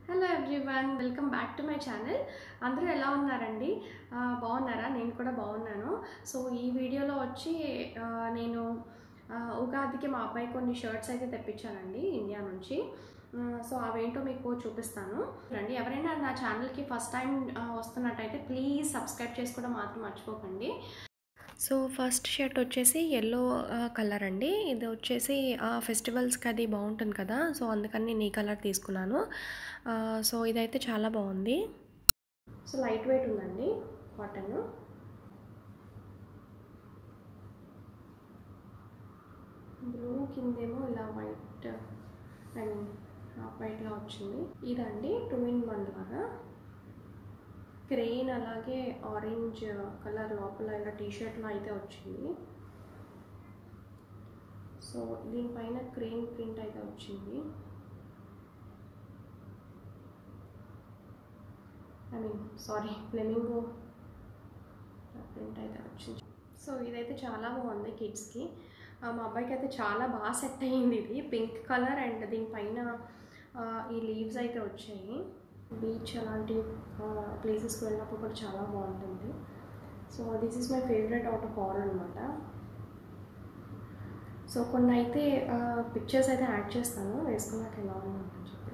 hello everyone welcome back to my channel అందరూ ఎలా ఉన్నారండి ఆ, బాగున్నారా నేను కూడా బాగున్నాను సో ఈ వీడియోలో వచ్చి ఆ, నేను ఆ, ఉగాదికి మా అబ్బాయి కొన్ని షర్ట్స్ అయితే తెప్పించానండి ఇండియా నుంచి ఆ, సో అవేంటో మీకు చూపిస్తాను రండి ఎవరైనా నా ఛానల్కి ఫస్ట్ టైం వస్తున్నట్టయితే ప్లీజ్ సబ్స్క్రైబ్ చేసుకోవడం మాత్రం మర్చిపోకండి సో ఫస్ట్ షర్ట్ వచ్చేసి ఎల్లో కలర్ అండి ఇది వచ్చేసి ఫెస్టివల్స్కి అది బాగుంటుంది కదా సో అందుకని నేను ఈ కలర్ తీసుకున్నాను ఆ, సో ఇదైతే చాలా బాగుంది సో లైట్ వెయిట్ ఉందండి కాటన్ బ్లూ కిందేమో ఇలా వైట్ ఐ మీన్ హాఫ్ వైట్లా వచ్చింది ఇదండి టూ ఇన్ వన్ లాగా క్రెయిన్ అలాగే ఆరెంజ్ కలర్ లోపల ఇలా టీషర్ట్లో అయితే వచ్చింది సో దీనిపైన క్రెయిన్ ప్రింట్ అయితే వచ్చింది I mean sorry flamingo print అయితే వచ్చింది సో ఇదైతే చాలా బాగుంది కిడ్స్కి మా అబ్బాయికి అయితే చాలా బాగా సెట్ అయ్యింది ఇది పింక్ కలర్ అండ్ దీనిపైన ఆ, ఈ లీవ్స్ అయితే వచ్చాయి బీచ్ అలాంటి ప్లేసెస్కి వెళ్ళినప్పుడు కూడా చాలా బాగుంటుంది so this is my favourite out of all అనమాట సో కొన్ని అయితే పిక్చర్స్ అయితే యాడ్ చేస్తాను వేసుకున్నాక ఎలా ఉందని చెప్పి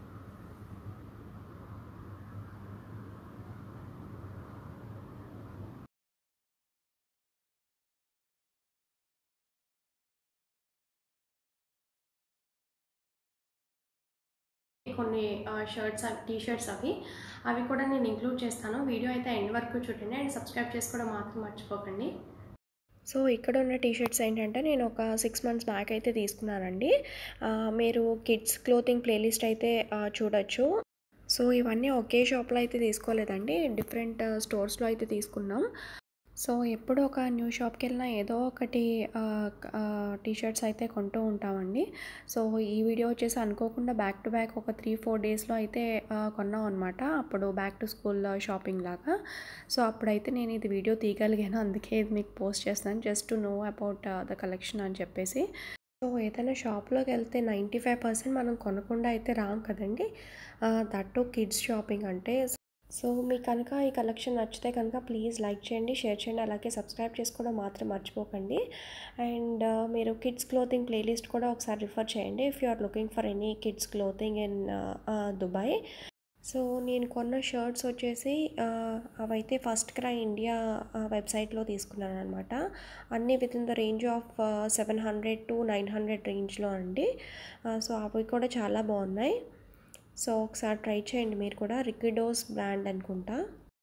కొన్ని షర్ట్స్ అవి టీ షర్ట్స్ అవి అవి కూడా నేను ఇంక్లూడ్ చేస్తాను వీడియో అయితే ఎండ్ వరకు చూడండి అండ్ సబ్స్క్రైబ్ చేసుకోవడం మాత్రం మర్చిపోకండి సో ఇక్కడ ఉన్న టీ షర్ట్స్ ఏంటంటే నేను ఒక సిక్స్ మంత్స్ బ్యాక్ అయితే తీసుకున్నానండి ఆ, మీరు కిడ్స్ క్లోతింగ్ ప్లేలిస్ట్ అయితే ఆ, చూడొచ్చు సో ఇవన్నీ ఒకే షాప్లో అయితే తీసుకోలేదండి డిఫరెంట్ స్టోర్స్లో అయితే తీసుకున్నాం సో ఎప్పుడు ఒక న్యూ షాప్కి వెళ్ళినా ఏదో ఒకటి టీ షర్ట్స్ అయితే కొంటూ ఉంటామండి సో ఈ వీడియో వచ్చేసి అనుకోకుండా బ్యాక్ టు బ్యాక్ ఒక త్రీ ఫోర్ డేస్లో అయితే ఆ, కొన్నాం అనమాట అప్పుడు బ్యాక్ టు స్కూల్ షాపింగ్ లాగా సో అప్పుడైతే నేను ఇది వీడియో తీయగలిగాను అందుకే ఇది మీకు పోస్ట్ చేస్తాను just to know about the collection అని చెప్పేసి సో ఏదైనా షాప్లోకి వెళ్తే నైంటీ ఫైవ్ పర్సెంట్ మనం కొనకుండా అయితే రాం కదండి దట్ టు కిడ్స్ షాపింగ్ అంటే సో మీకు కనుక ఈ కలెక్షన్ నచ్చితే కనుక ప్లీజ్ లైక్ చేయండి షేర్ చేయండి అలాగే సబ్స్క్రైబ్ చేసుకోవడం మాత్రం మర్చిపోకండి అండ్ మీరు కిడ్స్ క్లోతింగ్ ప్లేలిస్ట్ కూడా ఒకసారి రిఫర్ చేయండి if you are looking for any kids clothing in Dubai so నేను కొన్న షర్ట్స్ వచ్చేసి ఆ, అవైతే ఫస్ట్ క్రై ఇండియా వెబ్సైట్లో తీసుకున్నాను అనమాట అన్నీ with in the range of seven hundred to nine hundred రేంజ్లో అండి ఆ, సో అవి కూడా చాలా బాగున్నాయి సో ఒకసారి ట్రై చేయండి మీరు కూడా రిక్విడోస్ బ్రాండ్ అనుకుంటా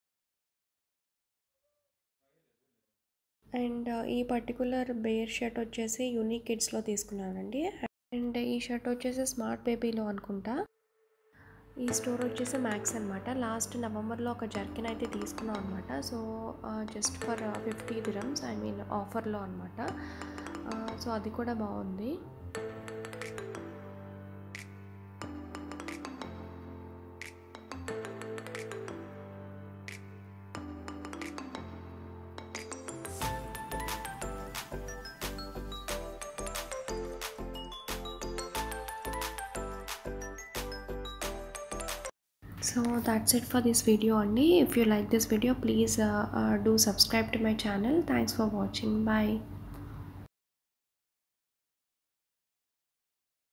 అండ్ ఈ పర్టికులర్ బేర్ షర్ట్ వచ్చేసి యూనిక్ కిడ్స్లో తీసుకున్నానండి అండ్ ఈ షర్ట్ వచ్చేసి స్మార్ట్ బేబీలో అనుకుంటా ఈ స్టోర్ వచ్చేసి మ్యాక్స్ అనమాట లాస్ట్ నవంబర్లో ఒక జర్కిన్ అయితే తీసుకున్నాం అనమాట so just for fifty dirhams I mean ఆఫర్లో అనమాట సో అది కూడా బాగుంది so that's it for this video only if you like this video please uh, uh, do subscribe to my channel thanks for watching bye